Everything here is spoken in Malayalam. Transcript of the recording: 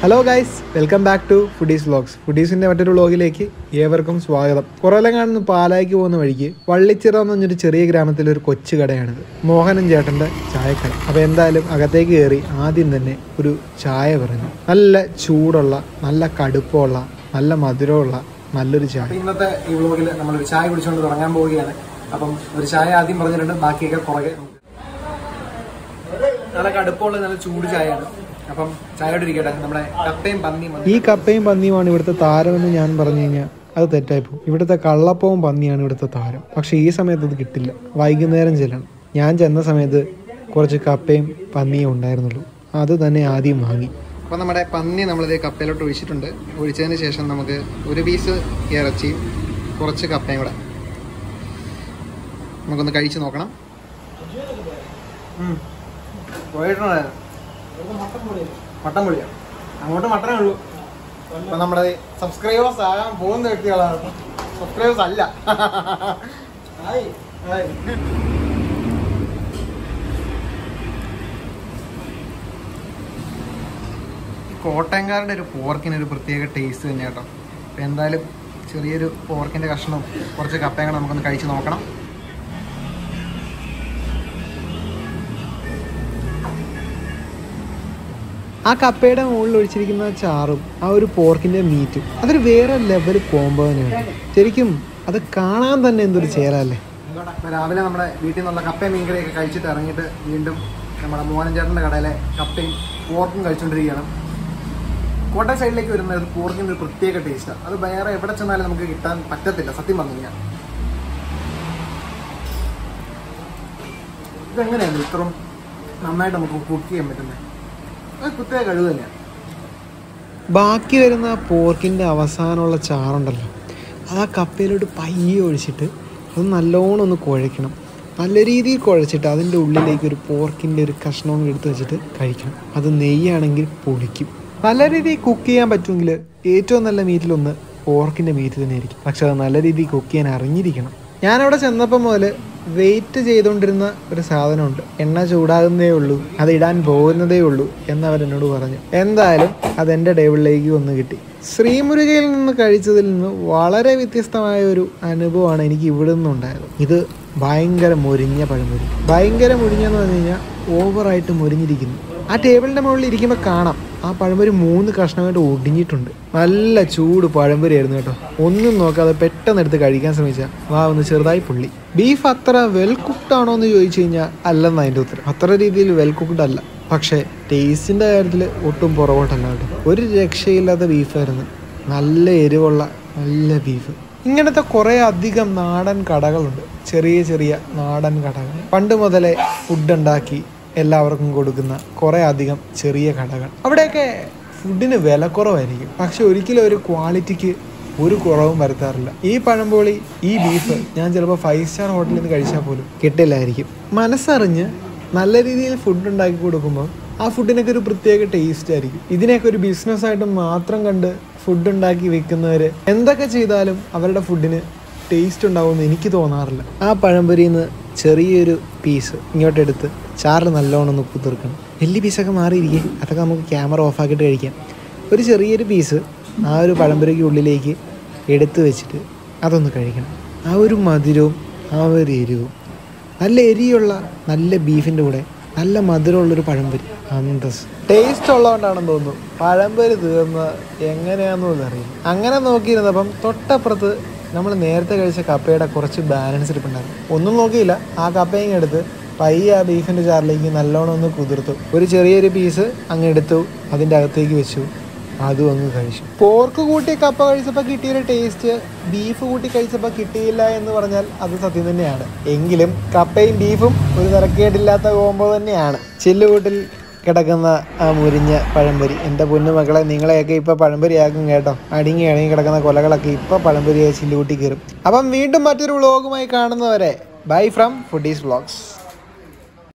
hello guys welcome back to foodies vlogs ഫുഡീസിന്റെ മറ്റൊരു വ്ളോഗിലേക്ക് ഏവർക്കും സ്വാഗതം കുറവെല്ലാം കാണുന്ന പാലായ്ക്ക് പോകുന്ന വഴിക്ക് വള്ളിച്ചിറ എന്ന് പറഞ്ഞൊരു ചെറിയ ഗ്രാമത്തിലെ ഒരു കൊച്ചു കടയാണിത് മോഹനൻ ചേട്ടന്റെ ചായക്കട അപ്പൊ എന്തായാലും അകത്തേക്ക് കയറി ആദ്യം തന്നെ ഒരു ചായ പറഞ്ഞു നല്ല ചൂടുള്ള നല്ല കടുപ്പമുള്ള നല്ല മധുരമുള്ള നല്ലൊരു ചായ ഇന്നത്തെ ഈ വ്ലോഗിൽ നമ്മളൊരു ചായ കുടിച്ചുകൊണ്ട് തുടങ്ങാൻ പോവുകയാണ് അപ്പം ഒരു ചായ ആദ്യം പറഞ്ഞിട്ടുണ്ട് ബാക്കിയൊക്കെ പുറകെ നമുക്ക് നല്ല കടുപ്പമുള്ള നല്ല ചൂട് ചായയാണ് അപ്പം ചായയോട് ഇരിക്കട്ടെ നമ്മുടെ കപ്പയും പന്നിയും വന്ന് ഈ കപ്പയും പന്നിയുമാണ് ഇവിടുത്തെ താരമെന്ന് ഞാൻ പറഞ്ഞു കഴിഞ്ഞാൽ അത് തെറ്റായിപ്പോ ഇവിടുത്തെ കള്ളപ്പവും പന്നിയാണ് ഇവിടുത്തെ താരം പക്ഷെ ഈ സമയത്ത് അത് കിട്ടില്ല വൈകുന്നേരം ചെല്ലണം ഞാൻ ചെന്ന സമയത്ത് കുറച്ച് കപ്പയും പന്നിയും ഉണ്ടായിരുന്നുള്ളൂ അത് തന്നെ ആദ്യം വാങ്ങി അപ്പം നമ്മുടെ പന്നി നമ്മളിത് കപ്പയിലോട്ട് ഒഴിച്ചിട്ടുണ്ട് ഒഴിച്ചതിന് ശേഷം നമുക്ക് ഒരു പീസ് ഇറച്ചി കുറച്ച് കപ്പയും കൂടെ നമുക്കൊന്ന് കഴിച്ച് നോക്കണം പോയിട്ടുണ്ടായിരുന്നു മട്ടൻ പൊളിയാ അങ്ങോട്ട് മട്ടനേ ഉള്ളൂ അപ്പൊ നമ്മുടെ സബ്സ്ക്രൈബേഴ്സ് ആകാൻ പോകുന്ന വ്യക്തികളാണ് സബ്സ്ക്രൈബേഴ്സ് അല്ല ഹായ് ഹായ് ഈ കോട്ടയംകാരുടെ ഒരു പോർക്കിന് ഒരു പ്രത്യേക ടേസ്റ്റ് തന്നെ കേട്ടോ അപ്പം എന്തായാലും ചെറിയൊരു പോർക്കിൻ്റെ കഷ്ണവും കുറച്ച് കപ്പയും കൂടെ നമുക്കൊന്ന് കഴിച്ച് നോക്കണം ആ കപ്പയുടെ മുകളിൽ ഒഴിച്ചിരിക്കുന്ന ചാറും ആ ഒരു പോർക്കിന്റെ മീറ്റും അതൊരു വേറെ ലെവൽ കോംബോ തന്നെയാണ് ശരിക്കും അത് കാണാൻ തന്നെ എന്തൊരു ചേരല്ലേ അപ്പോൾ രാവിലെ നമ്മുടെ വീട്ടിൽ നിന്നുള്ള കപ്പയും മീൻകറിയൊക്കെ കഴിച്ചിട്ട് ഇറങ്ങിയിട്ട് വീണ്ടും നമ്മുടെ മോഹനഞ്ചേട്ടൻ്റെ കടയിലെ കപ്പയും പോർക്കും കഴിച്ചുകൊണ്ടിരിക്കുകയാണ് കോട്ടയം സൈഡിലേക്ക് വരുന്ന ഒരു പോർക്കിൻ്റെ ഒരു പ്രത്യേക ടേസ്റ്റാണ് അത് വേറെ എവിടെ ചെന്നാലും നമുക്ക് കിട്ടാൻ പറ്റത്തില്ല സത്യം പറഞ്ഞു കഴിഞ്ഞാൽ ഇതെങ്ങനെയാണ് ഇത്രയും നന്നായിട്ട് നമുക്ക് കുക്ക് ചെയ്യാൻ പറ്റുന്നത് അത് പ്രത്യേക കഴിവ് തന്നെയാണ് ബാക്കി വരുന്ന ആ പോർക്കിന്റെ അവസാനമുള്ള ചാറുണ്ടല്ലോ അത് ആ കപ്പയിലോട്ട് പയ്യെ ഒഴിച്ചിട്ട് അത് നല്ലോണം ഒന്ന് കുഴയ്ക്കണം നല്ല രീതിയിൽ കുഴച്ചിട്ട് അതിൻ്റെ ഉള്ളിലേക്ക് ഒരു പോർക്കിൻ്റെ ഒരു കഷ്ണം കൂടി എടുത്ത് വെച്ചിട്ട് കഴിക്കണം അത് നെയ്യാണെങ്കിൽ പൊളിക്കും നല്ല രീതിയിൽ കുക്ക് ചെയ്യാൻ പറ്റുമെങ്കിൽ ഏറ്റവും നല്ല മീറ്റിലൊന്ന് പോർക്കിൻ്റെ മീറ്റ് തന്നെ ആയിരിക്കും പക്ഷെ അത് നല്ല രീതിയിൽ കുക്ക് ചെയ്യാൻ അറിഞ്ഞിരിക്കണം ഞാനവിടെ ചെന്നപ്പോൾ മുതൽ വെയിറ്റ് ചെയ്തുകൊണ്ടിരുന്ന ഒരു സാധനമുണ്ട് എണ്ണ ചൂടാകുന്നതേ ഉള്ളൂ അത് ഇടാൻ പോകുന്നതേ ഉള്ളൂ എന്നവരെന്നോട് പറഞ്ഞു എന്തായാലും അതെൻ്റെ ടേബിളിലേക്ക് വന്ന് കിട്ടി ശ്രീമുരുകയിൽ നിന്ന് കഴിച്ചതിൽ നിന്ന് വളരെ വ്യത്യസ്തമായ ഒരു അനുഭവമാണ് എനിക്ക് ഇവിടെ നിന്നുണ്ടായത് ഇത് ഭയങ്കര മൊരിഞ്ഞ പഴംപൊരി ഭയങ്കര മുരിഞ്ഞെന്ന് പറഞ്ഞു കഴിഞ്ഞാൽ ഓവറായിട്ട് മുരിഞ്ഞിരിക്കുന്നു ആ ടേബിളിൻ്റെ മുകളിൽ ഇരിക്കുമ്പോൾ കാണാം ആ പഴംപൊരി മൂന്ന് കഷ്ണമായിട്ട് ഒടിഞ്ഞിട്ടുണ്ട് നല്ല ചൂട് പഴംപൊരി ആയിരുന്നു കേട്ടോ ഒന്നും നോക്കാതെ പെട്ടെന്ന് എടുത്ത് കഴിക്കാൻ ശ്രമിച്ചാൽ വാ ഒന്ന് ചെറുതായി പുള്ളി ബീഫ് അത്ര വെൽ കുക്ക്ഡ് ആണോ എന്ന് ചോദിച്ചു കഴിഞ്ഞാൽ അല്ലെന്ന് അതിൻ്റെ ഉത്തരം അത്ര രീതിയിൽ വെൽ കുക്ക്ഡ് അല്ല പക്ഷേ ടേസ്റ്റിൻ്റെ കാര്യത്തിൽ ഒട്ടും പുറകോട്ടല്ല കേട്ടോ ഒരു രക്ഷയില്ലാത്ത ബീഫായിരുന്നു നല്ല എരിവുള്ള നല്ല ബീഫ് ഇങ്ങനത്തെ കുറേ അധികം നാടൻ കടകളുണ്ട് ചെറിയ ചെറിയ നാടൻ കടകൾ പണ്ട് മുതലേ ഫുഡ് ഉണ്ടാക്കി എല്ലാവർക്കും കൊടുക്കുന്ന കുറേ അധികം ചെറിയ കടകൾ അവിടെയൊക്കെ ഫുഡിന് വില കുറവായിരിക്കും പക്ഷെ ഒരിക്കലും ഒരു ക്വാളിറ്റിക്ക് ഒരു കുറവും വരുത്താറില്ല ഈ പഴംപോളി ഈ ബീഫ് ഞാൻ ചിലപ്പോൾ ഫൈവ് സ്റ്റാർ ഹോട്ടലിൽ നിന്ന് കഴിച്ചാൽ പോലും കിട്ടില്ലായിരിക്കും മനസ്സറിഞ്ഞ് നല്ല രീതിയിൽ ഫുഡ് ഉണ്ടാക്കി കൊടുക്കുമ്പോൾ ആ ഫുഡിനൊക്കെ ഒരു പ്രത്യേക ടേസ്റ്റ് ആയിരിക്കും ഇതിനെയൊക്കെ ഒരു ബിസിനസ്സായിട്ട് മാത്രം കണ്ട് ഫുഡ് ഉണ്ടാക്കി വിൽക്കുന്നവർ എന്തൊക്കെ ചെയ്താലും അവരുടെ ഫുഡിന് ടേസ്റ്റ് ഉണ്ടാവുമെന്ന് എനിക്ക് തോന്നാറില്ല ആ പഴംപൊരിയിൽ നിന്ന് ചെറിയൊരു പീസ് ഇങ്ങോട്ടെടുത്ത് ചാറിൽ നല്ലോണം ഒന്ന് കുതിർക്കണം വലിയ പീസൊക്കെ മാറിയിരിക്കും അതൊക്കെ നമുക്ക് ക്യാമറ ഓഫാക്കിയിട്ട് കഴിക്കാം ഒരു ചെറിയൊരു പീസ് ആ ഒരു പഴംപൊരിക്ക് ഉള്ളിലേക്ക് എടുത്ത് വെച്ചിട്ട് അതൊന്ന് കഴിക്കണം ആ ഒരു മധുരവും ആ ഒരു എരിവും നല്ല എരിയുള്ള നല്ല ബീഫിൻ്റെ കൂടെ നല്ല മധുരമുള്ളൊരു പഴംപൊരി അന്തസ് ടേസ്റ്റ് ഉള്ളതുകൊണ്ടാണെന്ന് തോന്നുന്നു പഴംപൊരി തീർന്നത് എങ്ങനെയാണെന്നും അറിയില്ല അങ്ങനെ നോക്കിയിരുന്നപ്പം തൊട്ടപ്പുറത്ത് നമ്മൾ നേരത്തെ കഴിച്ച കപ്പയുടെ കുറച്ച് ബാലൻസ് ഇരിപ്പുണ്ടായിരുന്നു ഒന്നും നോക്കിയില്ല ആ കപ്പയും എടുത്ത് പയ്യെ ആ ബീഫിൻ്റെ ചാറിലേക്ക് നല്ലോണം ഒന്ന് കുതിർത്തു ഒരു ചെറിയൊരു പീസ് അങ്ങ് എടുത്തു അതിൻ്റെ അകത്തേക്ക് വെച്ചു അതും അങ്ങ് കഴിച്ചു പോർക്ക് കൂട്ടി കപ്പ കഴിച്ചപ്പോൾ കിട്ടിയൊരു ടേസ്റ്റ് ബീഫ് കൂട്ടി കഴിച്ചപ്പോൾ കിട്ടിയില്ല എന്ന് പറഞ്ഞാൽ അത് സത്യം തന്നെയാണ് എങ്കിലും കപ്പയും ബീഫും ഒരു തരക്കേടില്ലാത്ത കോമ്പോ തന്നെയാണ് ചില്ലുകൂട്ടിൽ കിടക്കുന്ന ആ മുരിഞ്ഞ പഴംപൊരി എൻ്റെ പൊന്നു മക്കളെ നിങ്ങളെയൊക്കെ ഇപ്പോൾ പഴംപൊരിയാക്കും കേട്ടോ അടിങ്ങി അടങ്ങി കിടക്കുന്ന കൊലകളൊക്കെ ഇപ്പോൾ പഴംപൊരിയായി ചില്ലുകൂട്ടി കയറും അപ്പം വീണ്ടും മറ്റൊരു വ്ളോഗുമായി കാണുന്നവരെ ബൈ ഫ്രം ഫുഡീസ് വ്ളോഗ്സ്